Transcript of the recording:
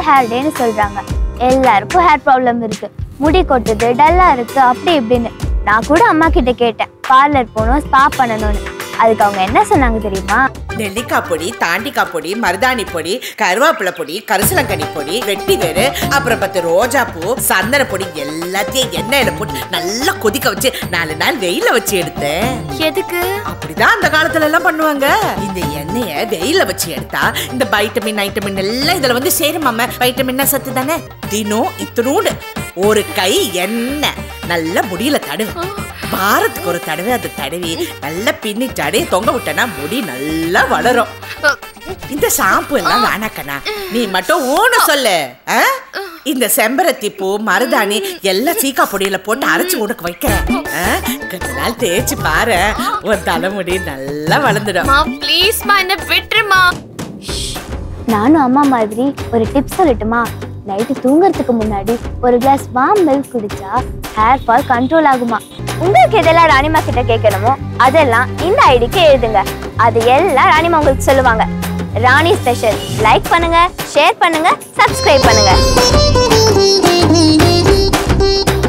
Hair டேன்னு சொல்றாங்க எல்லாருக்கும் ஹேர் ப்ராப்ளம் இருக்கு முடி கொட்டுது டல்லா இருக்கு அப்படி இப்படின்னு நான் கூட அம்மா கிட்ட கேட்டேன் பார்லர் போகணும் ஸ்பா பண்ணணும்னு அதுக்கு அவங்க என்ன சொன்னாங்க தெரியுமா நெல்லிக்காய் பொடி தாண்டிக்காய் பொடி மருதாணி பொடி கருவேப்பிலை பொடி கரிசலங்கனி பொடி வெட்டி வேறு அப்புறம் பத்து ரோஜா பூ சந்தன பொடி எல்லாத்தையும் எண்ணெயில போட்டு நல்லா கொதிக்க வச்சு நாலு நாள் வெயில வச்சு எடுத்தேன் எதுக்கு அப்படிதான் அந்த காலத்துல எல்லாம் பண்ணுவாங்க இந்த எண்ணெய வெயில வச்சு எடுத்தா இந்த வைட்டமின் ஐட்டமின் எல்லாம் இதுல வந்து சேருமாம வைட்டமின் சத்து தானே தினம் இத்தினூடு ஒரு கை எண்ணெய் நல்ல முடியல தடவு வாரத்துக்கு ஒரு தடவை அது தடவி நல்லா பின்னிட்டு அப்படியே தொங்க விட்டனா முடி நல்லா வளரும் இந்த ஷாம்பு எல்லாம் வேணாக்கண்ணா நீ மட்டும் ஊனு சொல்லு ஆ? இந்த செம்பருத்தி பூ மருதாணி எல்லாம் சீக்கா பொடியில போட்டு அரைச்சு உனக்கு வைக்கிறேன் ஆ? கொஞ்ச நாள் தேய்ச்சு பாரு உன் தலைமுடி நல்லா வளர்ந்துடும் மா ப்ளீஸ்மா என்ன விட்டுருமா நானும் அம்மா மாதிரி ஒரு டிப்ஸ் சொல்லட்டுமா நைட்டு தூங்குறதுக்கு முன்னாடி ஒரு கிளாஸ் வார்ம் மில்க் குடிச்சா ஹேர் ஃபால் கண்ட்ரோல் ஆகுமா உங்களுக்கு எதெல்லாம் ராணிமா கிட்ட கேட்கணுமோ அதெல்லாம் இந்த ஐடிக்கு எழுதுங்க அது எல்லாம் ராணிமா உங்களுக்கு சொல்லுவாங்க ராணி ஸ்பெஷல் லைக் பண்ணுங்க ஷேர் பண்ணுங்க சப்ஸ்கிரைப் பண்ணுங்க